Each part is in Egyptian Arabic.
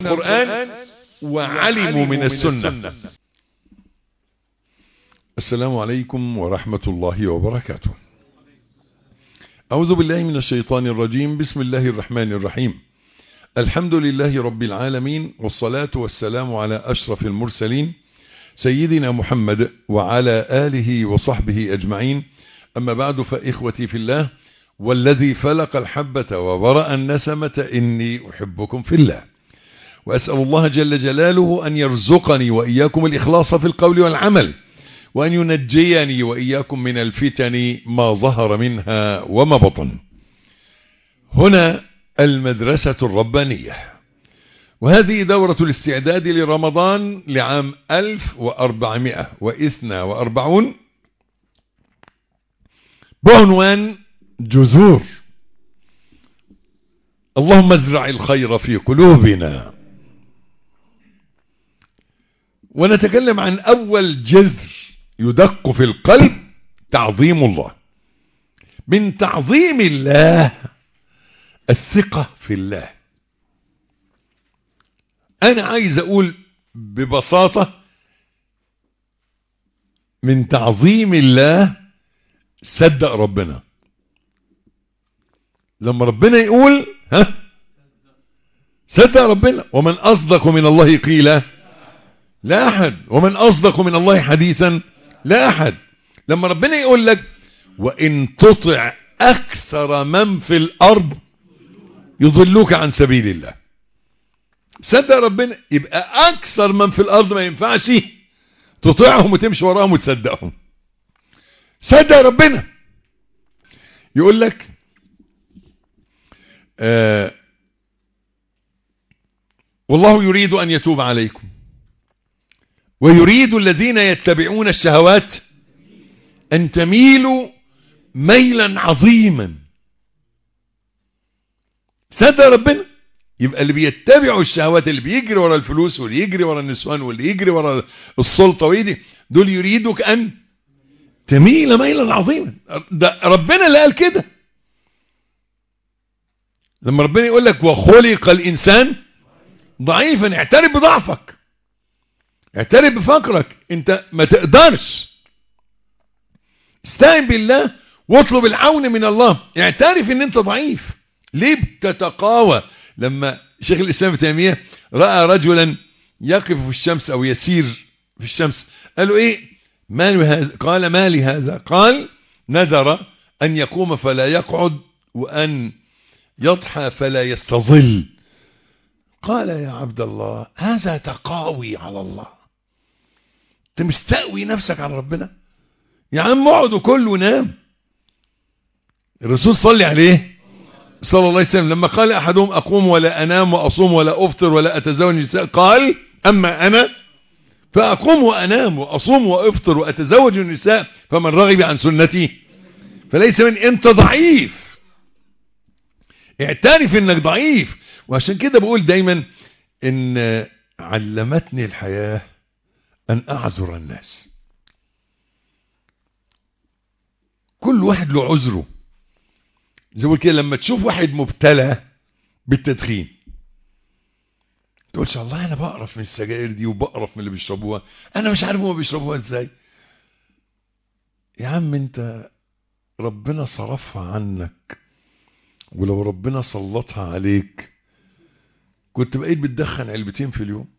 القرآن وعلموا من السنة السلام عليكم ورحمة الله وبركاته أعوذ بالله من الشيطان الرجيم بسم الله الرحمن الرحيم الحمد لله رب العالمين والصلاة والسلام على أشرف المرسلين سيدنا محمد وعلى آله وصحبه أجمعين أما بعد فإخوتي في الله والذي فلق الحبة وبرأ النسمة إني أحبكم في الله وأسأل الله جل جلاله أن يرزقني وإياكم الإخلاص في القول والعمل وأن ينجيني وإياكم من الفتن ما ظهر منها وما بطن هنا المدرسة الربانية وهذه دورة الاستعداد لرمضان لعام 1442 بعنوان جذور اللهم ازرع الخير في قلوبنا ونتكلم عن أول جذر يدق في القلب تعظيم الله من تعظيم الله الثقة في الله أنا عايز أقول ببساطة من تعظيم الله صدق ربنا لما ربنا يقول ها صدق ربنا ومن أصدق من الله قيل لا أحد ومن أصدق من الله حديثا لا أحد لما ربنا يقول لك وإن تطع أكثر من في الأرض يضلوك عن سبيل الله صدق ربنا يبقى أكثر من في الأرض ما ينفعش تطيعهم وتمشي وراهم وتصدقهم صدق ربنا يقول لك آه والله يريد أن يتوب عليكم ويريد الذين يتبعون الشهوات أن تميلوا ميلا عظيما صدق ربنا يبقى اللي بيتبعوا الشهوات اللي بيجري ورا الفلوس واللي يجري ورا النسوان واللي يجري ورا السلطة ويدي دول يريدك أن تميل ميلا عظيما ده ربنا اللي قال كده لما ربنا يقول لك وخلق الإنسان ضعيفا اعترف بضعفك اعترف بفقرك انت ما تقدرش استعن بالله واطلب العون من الله اعترف ان انت ضعيف ليه بتتقاوى لما شيخ الاسلام ابن تيميه راى رجلا يقف في الشمس او يسير في الشمس قال له ايه ما هذا قال ما لهذا قال نذر ان يقوم فلا يقعد وان يضحى فلا يستظل قال يا عبد الله هذا تقاوي على الله انت مستقوي نفسك على ربنا يا عم اقعد وكل ونام الرسول صلي عليه صلى الله عليه وسلم لما قال احدهم اقوم ولا انام واصوم ولا افطر ولا اتزوج النساء قال اما انا فاقوم وانام واصوم وافطر واتزوج النساء فمن رغب عن سنتي فليس من انت ضعيف اعترف انك ضعيف وعشان كده بقول دايما ان علمتني الحياة ان اعذر الناس كل واحد له عذره زي كده لما تشوف واحد مبتلى بالتدخين تقولش الله انا بقرف من السجاير دي وبقرف من اللي بيشربوها انا مش عارف هما بيشربوها ازاي يا عم انت ربنا صرفها عنك ولو ربنا سلطها عليك كنت بقيت بتدخن علبتين في اليوم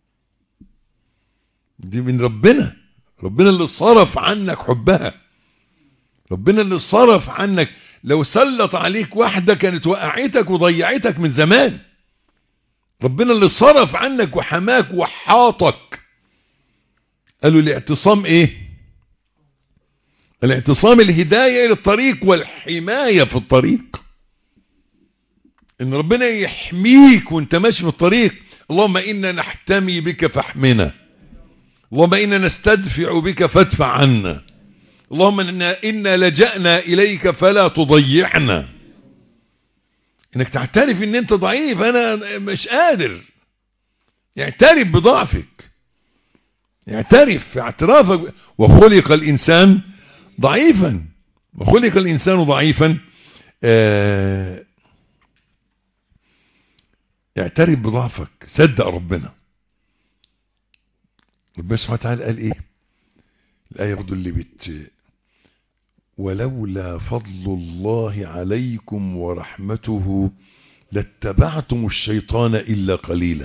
دي من ربنا ربنا اللي صرف عنك حبها ربنا اللي صرف عنك لو سلط عليك واحدة كانت وقعتك وضيعتك من زمان ربنا اللي صرف عنك وحماك وحاطك قالوا الاعتصام ايه الاعتصام الهداية الى الطريق والحماية في الطريق ان ربنا يحميك وانت ماشي في الطريق اللهم انا نحتمي بك فاحمنا اللهم انا نستدفع بك فادفع عنا اللهم انا, إنا لجأنا اليك فلا تضيعنا انك تعترف ان انت ضعيف انا مش قادر اعترف بضعفك اعترف في اعترافك وخلق الانسان ضعيفا وخلق الانسان ضعيفا آه اعترف بضعفك صدق ربنا ربنا سبحانه وتعالى قال ايه الآية برضو اللي بت ولولا فضل الله عليكم ورحمته لاتبعتم الشيطان إلا قليلا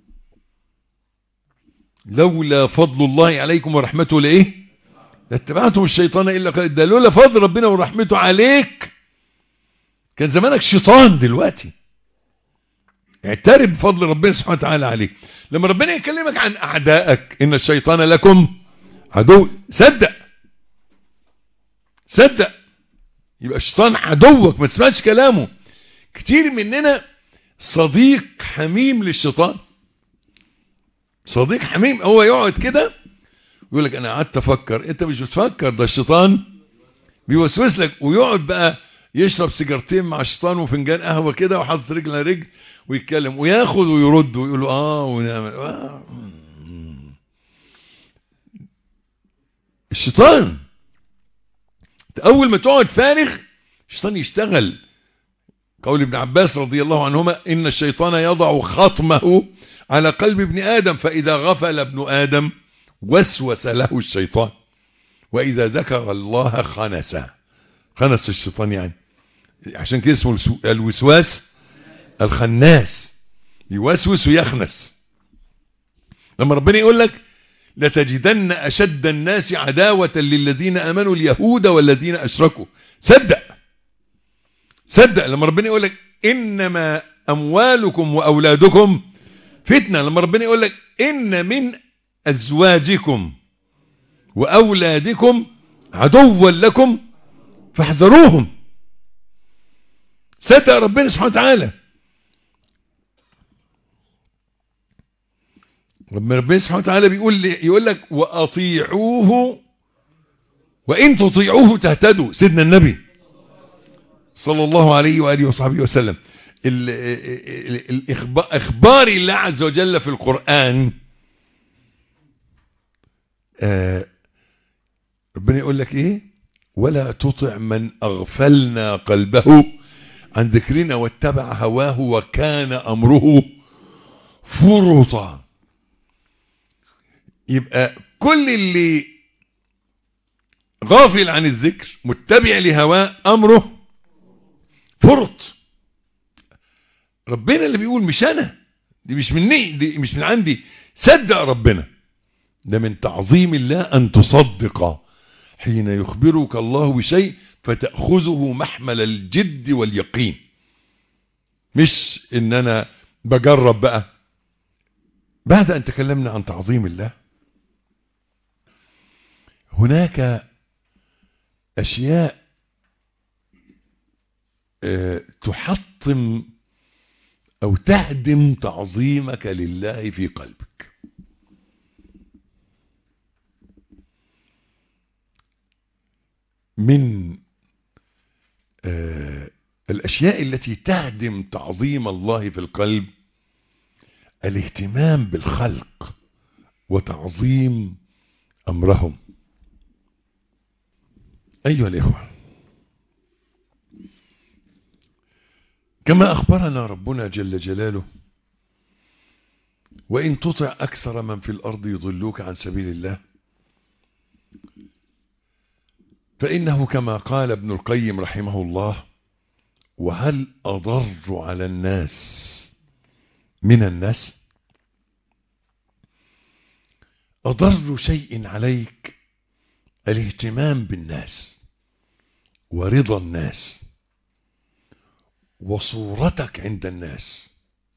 لولا فضل الله عليكم ورحمته لإيه لاتبعتم الشيطان إلا قليلا ده لولا فضل ربنا ورحمته عليك كان زمانك شيطان دلوقتي اعترف بفضل ربنا سبحانه وتعالى عليك لما ربنا يكلمك عن أعدائك إن الشيطان لكم عدو صدق صدق يبقى الشيطان عدوك ما تسمعش كلامه كتير مننا صديق حميم للشيطان صديق حميم هو يقعد كده يقول لك انا قعدت افكر انت مش بتفكر ده الشيطان بيوسوس لك ويقعد بقى يشرب سيجارتين مع الشيطان وفنجان قهوه كده وحاطط رجل على رجل ويتكلم وياخد ويرد ويقول له اه ونعمل آه. الشيطان اول ما تقعد فارغ الشيطان يشتغل قول ابن عباس رضي الله عنهما ان الشيطان يضع خطمه على قلب ابن ادم فاذا غفل ابن ادم وسوس له الشيطان واذا ذكر الله خنس خنس الشيطان يعني عشان كده اسمه الوسواس الخناس يوسوس ويخنس لما ربنا يقول لك لتجدن أشد الناس عداوة للذين آمنوا اليهود والذين أشركوا صدق صدق لما ربنا يقول لك إنما أموالكم وأولادكم فتنة لما ربنا يقول لك إن من أزواجكم وأولادكم عدوا لكم فاحذروهم صدق ربنا سبحانه وتعالى ربنا ربنا سبحانه وتعالى بيقول لي يقول لك واطيعوه وان تطيعوه تهتدوا سيدنا النبي صلى الله عليه واله وصحبه وسلم اخبار الله عز وجل في القران ربنا يقول لك ايه ولا تطع من اغفلنا قلبه عن ذكرنا واتبع هواه وكان امره فرطا يبقى كل اللي غافل عن الذكر متبع لهواه امره فرط ربنا اللي بيقول مش انا دي مش مني دي مش من عندي صدق ربنا ده من تعظيم الله ان تصدق حين يخبرك الله بشيء فتأخذه محمل الجد واليقين مش ان انا بجرب بقى بعد ان تكلمنا عن تعظيم الله هناك اشياء تحطم او تهدم تعظيمك لله في قلبك من الاشياء التي تهدم تعظيم الله في القلب الاهتمام بالخلق وتعظيم امرهم ايها الاخوه كما اخبرنا ربنا جل جلاله وان تطع اكثر من في الارض يضلوك عن سبيل الله فانه كما قال ابن القيم رحمه الله وهل اضر على الناس من الناس اضر شيء عليك الاهتمام بالناس ورضا الناس وصورتك عند الناس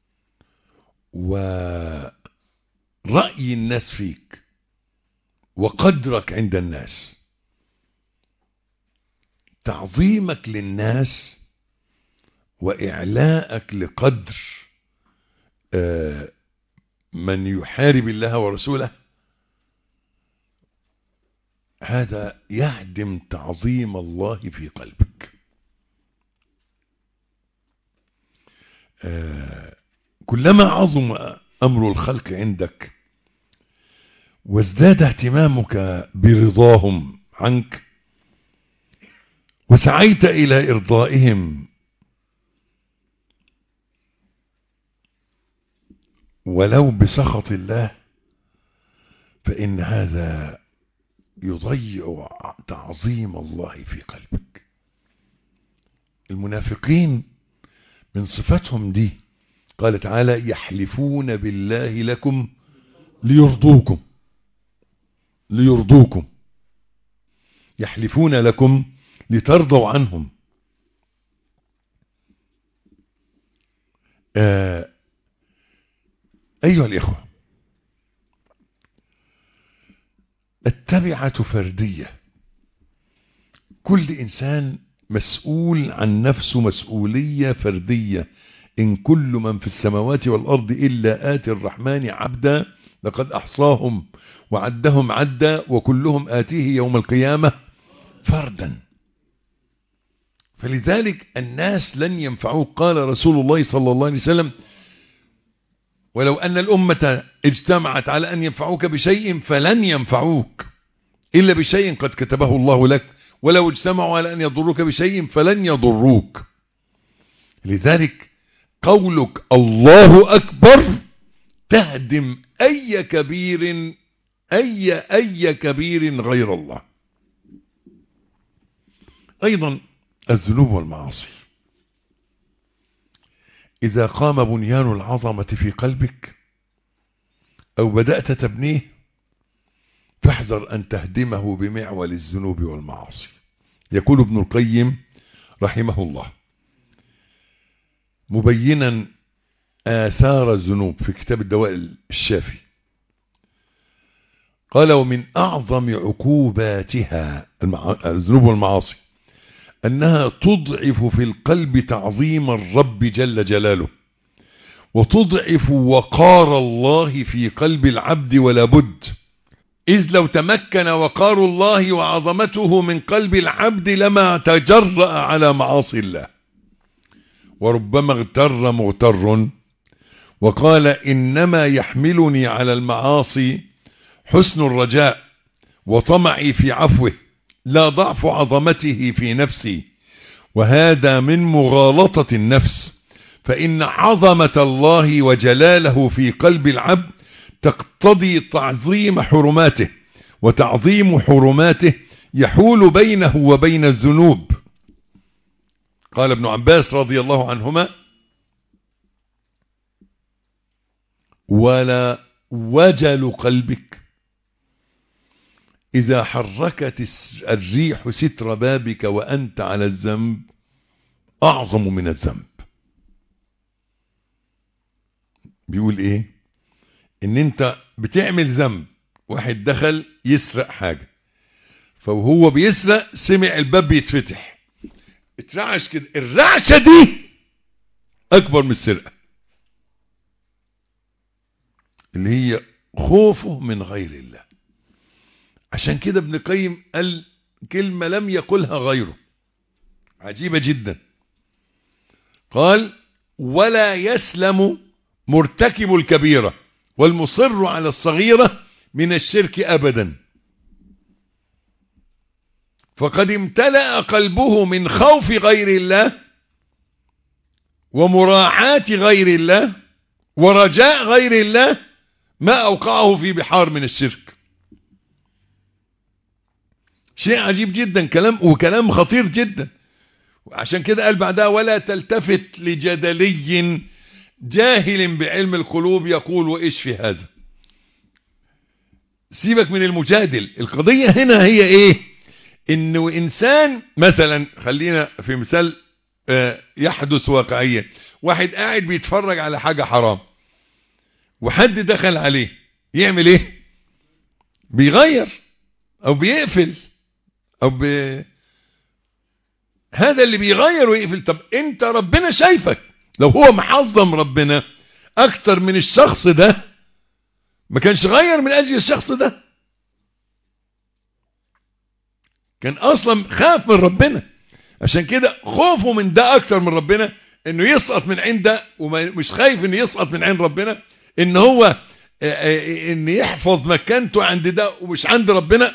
ورأي الناس فيك وقدرك عند الناس تعظيمك للناس وإعلاءك لقدر من يحارب الله ورسوله هذا يهدم تعظيم الله في قلبك كلما عظم أمر الخلق عندك وازداد اهتمامك برضاهم عنك وسعيت إلى إرضائهم ولو بسخط الله فإن هذا يضيع تعظيم الله في قلبك المنافقين من صفاتهم دي قال تعالى يحلفون بالله لكم ليرضوكم ليرضوكم يحلفون لكم لترضوا عنهم آه أيها الإخوة التبعة فردية كل إنسان مسؤول عن نفسه مسؤولية فردية إن كل من في السماوات والأرض إلا آتي الرحمن عبدا لقد أحصاهم وعدهم عدا وكلهم آتيه يوم القيامة فردا فلذلك الناس لن ينفعوك قال رسول الله صلى الله عليه وسلم ولو أن الأمة اجتمعت على أن ينفعوك بشيء فلن ينفعوك إلا بشيء قد كتبه الله لك ولو اجتمعوا على أن يضروك بشيء فلن يضروك لذلك قولك الله أكبر تهدم أي كبير أي أي كبير غير الله أيضا الذنوب والمعاصي إذا قام بنيان العظمة في قلبك أو بدأت تبنيه فاحذر أن تهدمه بمعول الذنوب والمعاصي يقول ابن القيم رحمه الله مبينا آثار الذنوب في كتاب الدواء الشافي قال ومن أعظم عقوباتها الذنوب والمعاصي أنها تضعف في القلب تعظيم الرب جل جلاله وتضعف وقار الله في قلب العبد ولا بد إذ لو تمكن وقار الله وعظمته من قلب العبد لما تجرأ على معاصي الله وربما اغتر مغتر وقال إنما يحملني على المعاصي حسن الرجاء وطمعي في عفوه لا ضعف عظمته في نفسي وهذا من مغالطة النفس فإن عظمة الله وجلاله في قلب العبد تقتضي تعظيم حرماته وتعظيم حرماته يحول بينه وبين الذنوب قال ابن عباس رضي الله عنهما ولا وجل قلبك إذا حركت الريح ستر بابك وأنت على الذنب أعظم من الذنب بيقول إيه إن أنت بتعمل ذنب واحد دخل يسرق حاجة فوهو بيسرق سمع الباب بيتفتح اترعش كده الرعشة دي أكبر من السرقة اللي هي خوفه من غير الله عشان كده ابن القيم قال كلمة لم يقلها غيره عجيبة جدا قال ولا يسلم مرتكب الكبيرة والمصر على الصغيرة من الشرك أبدا فقد امتلأ قلبه من خوف غير الله ومراعاة غير الله ورجاء غير الله ما أوقعه في بحار من الشرك شيء عجيب جدا كلام وكلام خطير جدا عشان كده قال بعدها ولا تلتفت لجدلي جاهل بعلم القلوب يقول وإيش في هذا سيبك من المجادل القضية هنا هي ايه انه انسان مثلا خلينا في مثال يحدث واقعيا واحد قاعد بيتفرج على حاجة حرام وحد دخل عليه يعمل ايه بيغير او بيقفل او ب... هذا اللي بيغير ويقفل طب انت ربنا شايفك لو هو محظم ربنا اكتر من الشخص ده ما كانش غير من اجل الشخص ده كان اصلا خاف من ربنا عشان كده خوفه من ده اكتر من ربنا انه يسقط من عين ده ومش خايف انه يسقط من عين ربنا ان هو ان يحفظ مكانته عند ده ومش عند ربنا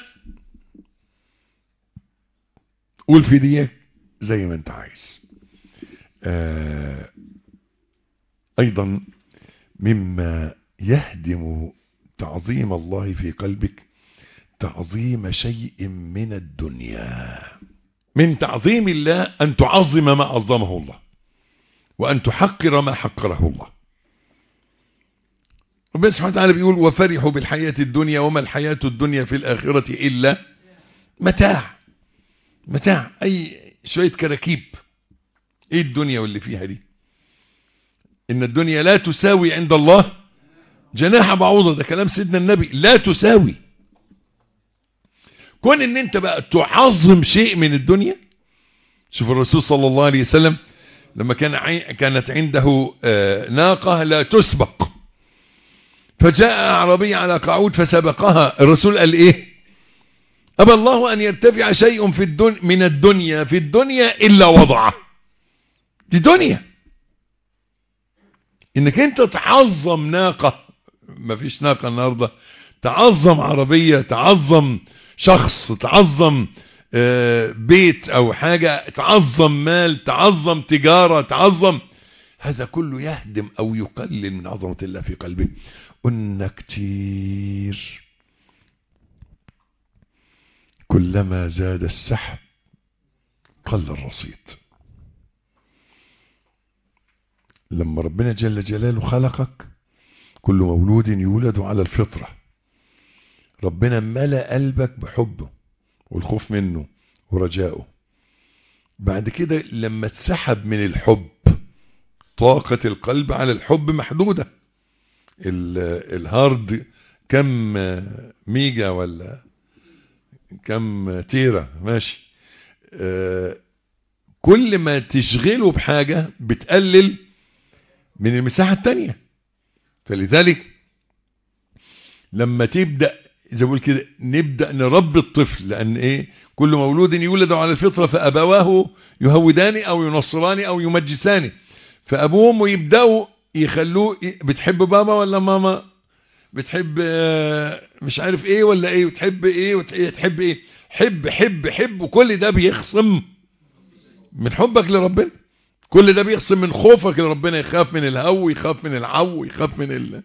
قول في دي زي ما انت عايز ايضا مما يهدم تعظيم الله في قلبك تعظيم شيء من الدنيا من تعظيم الله أن تعظم ما عظمه الله وأن تحقر ما حقره الله ربنا سبحانه وتعالى بيقول وفرحوا بالحياة الدنيا وما الحياة الدنيا في الآخرة إلا متاع متاع أي شوية كراكيب إيه الدنيا واللي فيها دي إن الدنيا لا تساوي عند الله جناح بعوضة ده كلام سيدنا النبي لا تساوي كون ان انت بقى تعظم شيء من الدنيا شوف الرسول صلى الله عليه وسلم لما كان عي... كانت عنده آه ناقة لا تسبق فجاء أعربي على قعود فسبقها الرسول قال ايه أبى الله أن يرتفع شيء في الدن... من الدنيا في الدنيا إلا وضعه دي دنيا انك انت تعظم ناقة مفيش ناقة النهاردة تعظم عربية تعظم شخص تعظم بيت او حاجة تعظم مال تعظم تجارة تعظم هذا كله يهدم او يقلل من عظمة الله في قلبه قلنا كتير كلما زاد السحب قل الرصيد لما ربنا جل جلاله خلقك كل مولود يولد على الفطرة ربنا ملأ قلبك بحبه والخوف منه ورجائه بعد كده لما اتسحب من الحب طاقة القلب على الحب محدودة الهارد كم ميجا ولا كم تيرا ماشي آه كل ما تشغله بحاجة بتقلل من المساحة التانية فلذلك لما تبدأ زي بقول كده نبدأ نربي الطفل لأن إيه كل مولود يولد على الفطرة فأبواه يهودان أو ينصران أو يمجسان فأبوهم يبدأوا يخلوه بتحب بابا ولا ماما بتحب مش عارف ايه ولا ايه وتحب ايه وتحب ايه حب حب حب وكل ده بيخصم من حبك لربنا كل ده بيخصم من خوفك لربنا يخاف من الهو يخاف من العو يخاف من ال...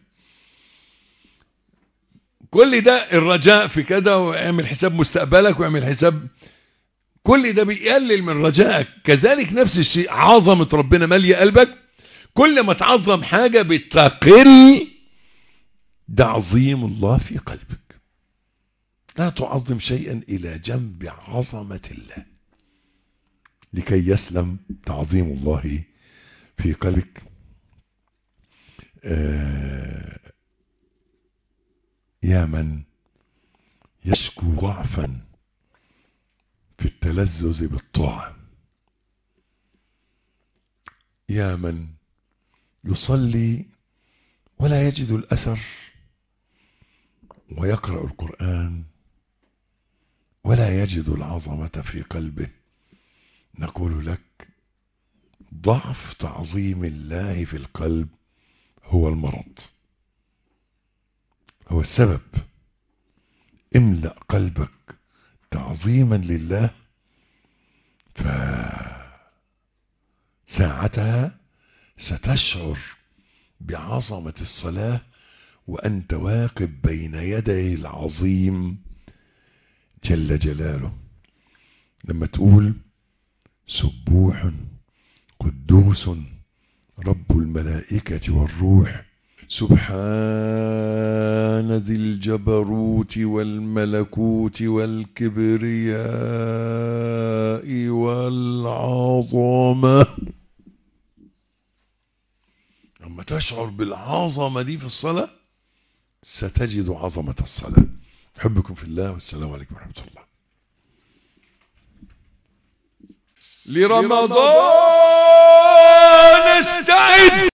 كل ده الرجاء في كده واعمل حساب مستقبلك واعمل حساب كل ده بيقلل من رجائك كذلك نفس الشيء عظمة ربنا مالية قلبك كل ما تعظم حاجة بتقل ده عظيم الله في قلبك لا تعظم شيئا إلى جنب عظمة الله لكي يسلم تعظيم الله في قلبك آه يا من يشكو ضعفا في التلذذ بالطاعة يا من يصلي ولا يجد الأثر ويقرأ القرآن ولا يجد العظمة في قلبه نقول لك ضعف تعظيم الله في القلب هو المرض هو السبب املأ قلبك تعظيما لله فساعتها ستشعر بعظمة الصلاة وأنت واقف بين يدي العظيم جل جلاله لما تقول سبوح قدوس رب الملائكة والروح سبحان ذي الجبروت والملكوت والكبرياء والعظمة لما تشعر بالعظمة دي في الصلاة ستجد عظمة الصلاة أحبكم في الله والسلام عليكم ورحمة الله لرمضان استعد